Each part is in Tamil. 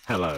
Hello.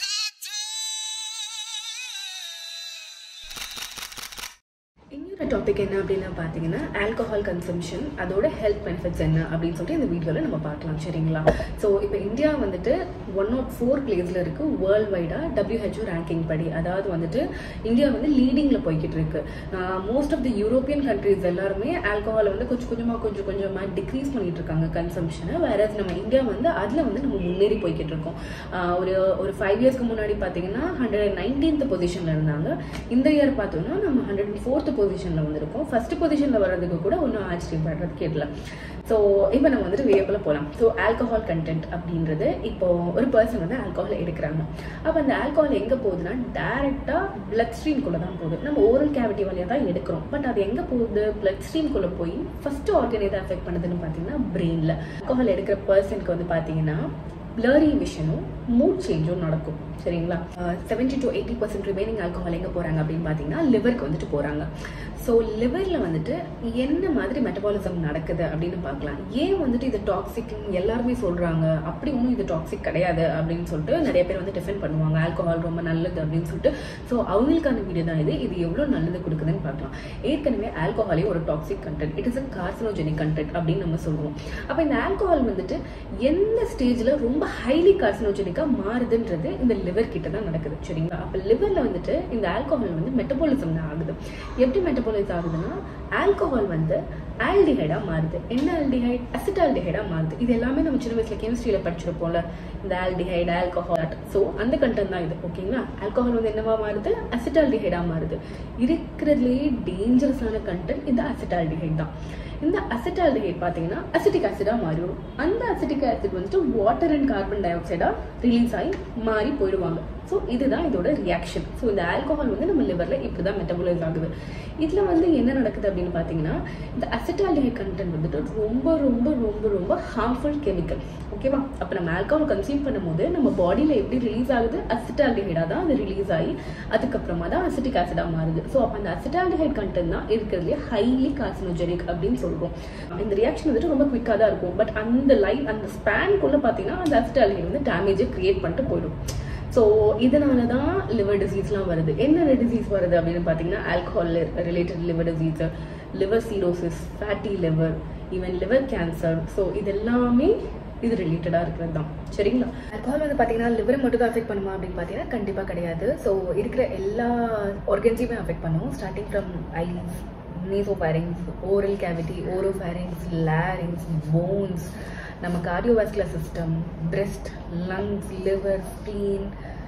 இன்னொரு டாபிக் என்ன அப்படின்னு பார்த்தீங்கன்னா ஆல்கஹால் கன்சம்ஷன் அதோட ஹெல்த் பெனிஃபிட்ஸ் என்ன அப்படின்னு சொல்லிட்டு இந்த வீடியோவில் நம்ம பார்க்கலாம் சரிங்களா ஸோ இப்போ இந்தியா வந்துட்டு ஒன் நாட் ஃபோர் பிளேஸில் இருக்கு வேர்ல்ட் வைடாக டபிள்யூஹெச்ஓ ரேங்கிங் படி அதாவது வந்துட்டு இந்தியா வந்து லீடிங்கில் போய்கிட்டு இருக்கு most of the European countries எல்லாருமே ஆல்கஹாலை வந்து கொஞ்சம் கொஞ்சமாக கொஞ்சம் கொஞ்சமாக டிக்ரீஸ் பண்ணிட்டு இருக்காங்க கன்சம்ஷனை வேற நம்ம இந்தியா வந்து அதில் வந்து நம்ம முன்னேறி போய்கிட்டு இருக்கோம் ஆஹ் ஒரு ஒரு ஃபைவ் இயர்ஸ்க்கு முன்னாடி பார்த்தீங்கன்னா ஹண்ட்ரட் அண்ட் நைன்டீன்த் பொசிஷனில் இருந்தாங்க இந்த இயர் பார்த்தோம்னா நம்ம ஹண்ட்ரட் அண்ட் ஃபோர்த் பொசிஷனில் வந்திருக்கோம் ஃபர்ஸ்ட் பொசிஷனில் வர்றதுக்கு கூட ஒன்றும் ஆச்சரியப்படுறதுக்கு இல்லை ஸோ இப்போ நம்ம வந்துட்டு வேப்பில் போகலாம் ஸோ ஆல்கஹால் கண்டென்ட் அப்படின்றது இப்போ ஒரு பர்சன் வந்து ஆல்கஹால் எடுக்கிறாங்க அப்போ அந்த ஆல்கஹால் எங்கே போகுதுன்னா டேரெக்டாக பிளட் ஸ்ட்ரீம்குள்ளே தான் போகுது நம்ம ஓரல் கேவிட்டி வழியாக தான் எடுக்கிறோம் பட் அது எங்கே போகுது பிளட் ஸ்ட்ரீம்குள்ளே போய் ஃபர்ஸ்ட் ஆர்கன் எதை அஃபெக்ட் பண்ணுதுன்னு பார்த்தீங்கன்னா பிரெயினில் ஆல்கஹால் எடுக்கிற பர்சனுக்கு வந்து பார்த்தீங்கன்னா பிளரி விஷனும் மூட் சேஞ்சும் நடக்கும் சரிங்களா seventy to eighty percent remaining alcohol எங்கே போகிறாங்க அப்படின்னு பார்த்தீங்கன்னா லிவருக்கு வந்துட்டு போகிறாங்க ஸோ லிவரில் வந்துட்டு என்ன மாதிரி மெட்டபாலிசம் நடக்குது அப்படின்னு பார்க்கலாம் ஏன் வந்துட்டு இது டாக்ஸிக் எல்லாருமே சொல்கிறாங்க அப்படி ஒன்றும் இது டாக்ஸிக் கிடையாது அப்படின்னு சொல்லிட்டு நிறைய பேர் வந்து டிஃபெண்ட் பண்ணுவாங்க ஆல்கஹால் ரொம்ப நல்லது அப்படின்னு சொல்லிட்டு ஸோ அவங்களுக்கான வீடியோ தான் இது இது எவ்வளோ நல்லது கொடுக்குதுன்னு பார்க்கலாம் ஏற்கனவே ஆல்கஹாலே ஒரு toxic content it is a carcinogenic content அப்படின்னு நம்ம சொல்லுவோம் அப்போ இந்த ஆல்கஹால் வந்துட்டு எந்த ஸ்டேஜில் ரொம்ப ஹைலி கார்சினோஜெனிக்காக மாறுதுன்றது இந்த லிவர் கிட்ட தான் நடக்குது சரிங்களா அப்போ லிவரில் வந்துட்டு இந்த ஆல்கஹால் வந்து மெட்டபாலிசம் தான் ஆகுது எப்படி மெட்டபாலிஸ் ஆகுதுன்னா ஆல்கஹால் வந்து ஆல்டிஹைடா மாறுது என்ன ஆல்டிஹைட் அசிட்டால்டிஹைடா மாறுது இது எல்லாமே நம்ம சின்ன வயசுல கெமிஸ்ட்ரியில படிச்சிருப்போம்ல இந்த ஆல்டிஹைட் ஆல்கஹால் ஸோ அந்த கண்டென்ட் தான் இது ஓகேங்களா ஆல்கஹால் வந்து என்னவா மாறுது அசிட்டால்டிஹைடா மாறுது இருக்கிறதுலேயே டேஞ்சரஸான கண்டென்ட் இந்த அசிட்டால்டிஹைட் தான் இந்த அசிட்டால்டிஹைட் பார்த்தீங்கன்னா அசிட்டிக் ஆசிடா மாறிடும் அந்த அசிட்டிக் ஆசிட் வந்துட்டு வாட்டர் அண்ட் கார்பன் டை ஆக்சைடா ரிலீஸ் ஆகி மாறி போயிடுவாங்க ஸோ இதுதான் இதோட ரியாக்ஷன் ஸோ இந்த ஆல்கஹால் வந்து நம்ம லிவரில் இப்படி தான் மெட்டபலைஸ் ஆகுது இதில் வந்து என்ன நடக்குது அப்படின்னு பார்த்தீங்கன்னா இந்த அசிட்டால்டிஹைட் கண்டென்ட் வந்துட்டு ரொம்ப ரொம்ப ரொம்ப ரொம்ப ஹார்ம்ஃபுல் கெமிக்கல் ஓகேவா அப்போ நம்ம ஆல்கஹால் கன்சியூம் பண்ணும்போது நம்ம பாடியில் எப்படி ரிலீஸ் ஆகுது அசிட்டால்டிஹைடாக தான் அது ரிலீஸ் ஆகி அதுக்கப்புறமா தான் அசிட்டிக் ஆசிடாக மாறுது ஸோ அப்போ அந்த அசிட்டால்டிஹைட் கண்டென்ட் தான் இருக்கிறதுலே ஹைலி கார்சினோஜெனிக் அப்படின்னு சொல்கிறோம் இந்த ரியாக்ஷன் வந்துட்டு ரொம்ப குவிக்காக தான் இருக்கும் பட் அந்த லைன் அந்த ஸ்பேனுக்குள்ளே பார்த்தீங்கன்னா அந்த அசிட்டால்டிஹைட் வந்து டேமேஜை கிரியேட் பண்ணிட்டு போயிடும் ஸோ இதனால தான் லிவர் டிசீஸ்லாம் வருது என்னென்ன டிசீஸ் வருது அப்படின்னு பார்த்தீங்கன்னா alcohol related liver disease liver cirrhosis fatty liver even liver cancer so இது எல்லாமே இது ரிலேட்டடாக இருக்கிறது தான் சரிங்களா ஆல்கஹால் வந்து பார்த்தீங்கன்னா லிவரை மட்டும் தான் அஃபெக்ட் பண்ணுமா அப்படின்னு பார்த்தீங்கன்னா கண்டிப்பாக கிடையாது ஸோ இருக்கிற எல்லா ஆர்கன்ஸையுமே அஃபெக்ட் பண்ணும் starting from eyes nasopharynx oral cavity oropharynx larynx bones நம்ம cardiovascular system breast lungs liver spleen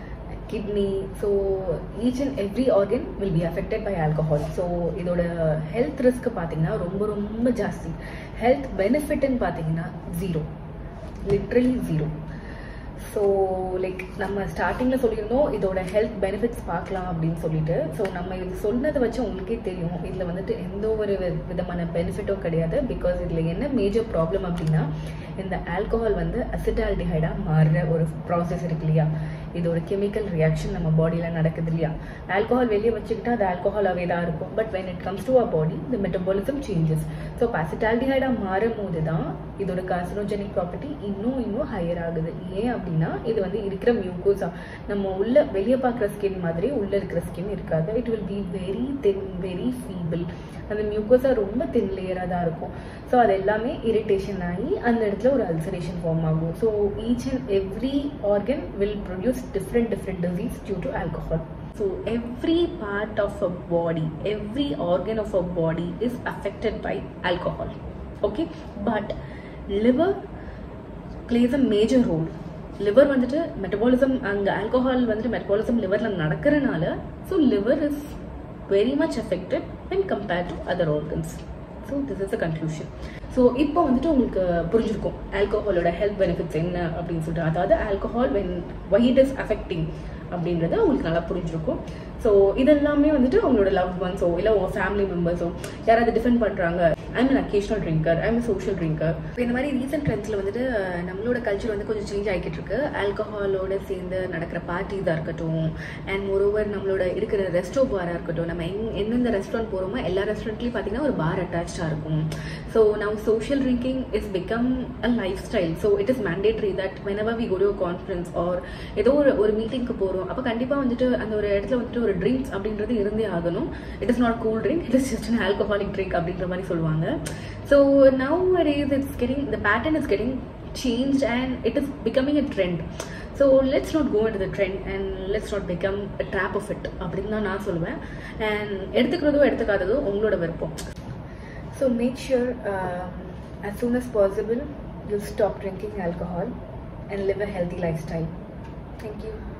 kidney so each and every organ will be affected by alcohol so இதோட ஹெல்த் ரிஸ்க் பார்த்தீங்கன்னா ரொம்ப ரொம்ப ஜாஸ்தி ஹெல்த் பெனிஃபிட்னு பார்த்தீங்கன்னா zero literally zero so like நம்ம ஸ்டார்டிங்கில் சொல்லியிருந்தோம் இதோட ஹெல்த் பெனிஃபிட்ஸ் பார்க்கலாம் அப்படின்னு சொல்லிட்டு ஸோ நம்ம இது சொன்னதை வச்சு உங்களுக்கே தெரியும் இதில் வந்துட்டு எந்த ஒரு வி- விதமான பெனிஃபிட்டும் கிடையாது பிகாஸ் இதில் என்ன மேஜர் ப்ராப்ளம் அப்படின்னா இந்த ஆல்கஹால் வந்து அசிட்டால்டிஹைடாக மாறுற ஒரு ப்ராசஸ் இருக்கு இல்லையா இது ஒரு கெமிக்கல் ரியாக்ஷன் நம்ம பாடியில் நடக்குது இல்லையா ஆல்கஹால் வெளியே வச்சுக்கிட்டா அது ஆல்கஹாலாகவே தான் இருக்கும் but when it comes to our body the metabolism changes so இப்போ அசிட்டால்டிஹைடாக மாறும் போது தான் இதோட கார்சினோஜெனிக் ப்ராப்பர்ட்டி இன்னும் இன்னும் ஹையர் ஆகுது ஏன் அப்படின்னா இது வந்து இருக்கிற மியூக்கோஸா நம்ம உள்ள வெளியே பார்க்குற ஸ்கின் மாதிரி உள்ள இருக்கிற ஸ்கின் இருக்காது it will be very then very feeble அந்த மியூக்கோஸா ரொம்ப தென் லேயராக தான் இருக்கும் ஸோ அது எல்லாமே இரிட்டேஷன் ஆகி அந்த இடத்துல ஒரு அல்சரேஷன் ஃபார்ம் ஆகும் so each and every organ will produce different different disease due to alcohol So every part of a body, every organ of a body is affected by alcohol. Okay, but liver plays a major role. Liver வந்துட்டு மெட்டபாலிசம் அங்கே ஆல்கோஹால் வந்துட்டு மெட்டபாலிசம் லிவரில் நடக்கிறனால so liver is very much affected when compared to other organs so this is a conclusion so இப்போ வந்துட்டு உங்களுக்கு புரிஞ்சிருக்கும் ஆல்கோஹாலோட ஹெல்த் பெனிஃபிட்ஸ் என்ன அப்படின்னு சொல்லிட்டு அதாவது alcohol when why it is affecting அப்படின்றது உங்களுக்கு நல்லா புரிஞ்சிருக்கும் ஸோ இதெல்லாமே வந்துட்டு உங்களோட லவ் ஒன்ஸோ இல்லை உங்கள் ஃபேமிலி மெம்பர்ஸோ யாராவது டிஃபெண்ட் பண்ணுறாங்க I'm an occasional drinker I'm social drinker இந்த மாதிரி ரீசெண்ட் ட்ரெண்ட்ஸில் வந்துட்டு அஹ், நம்மளோட கல்ச்சர் வந்து கொஞ்சம் சேஞ்ச் ஆகிக்கிட்டு இருக்கு ஆல்கஹாலோட சேர்ந்து நடக்கிற பார்ட்டிஸாக இருக்கட்டும் அண்ட் மோரோவர் நம்மளோட இருக்கிற ரெஸ்டோ பாராக இருக்கட்டும் நம்ம எங் எந்தெந்த ரெஸ்டாரண்ட் போகிறோமோ எல்லா ரெஸ்டாரண்ட்லேயும் பார்த்தீங்கன்னா ஒரு பார் அட்டாச்சாக இருக்கும் so now social drinking is become a life style so it is mandatory that whenever we go to a conference or ஏதோ ஒரு ஒரு மீட்டிங்க்கு போகிறோம் அப்போ கண்டிப்பாக வந்துட்டு அந்த ஒரு இடத்துல வந்துட்டு ஒரு ட்ரிங்க்ஸ் அப்படின்றது இருந்தே ஆகணும் it is not cool drink it is just an alcoholic drink அப்படின்ற மாதிரி சொல்லுவாங்க so now it's getting the pattern is getting changed and it is becoming a trend so let's not go into the trend and let's not become a trap of it அப்படின்னு தான் நான் சொல்லுவேன் அண்ட் எடுத்துக்கிறதோ எடுத்துக்காததோ உங்களோட விருப்பம் So make sure um, as soon as possible you stop drinking alcohol and live a healthy lifestyle. Thank you.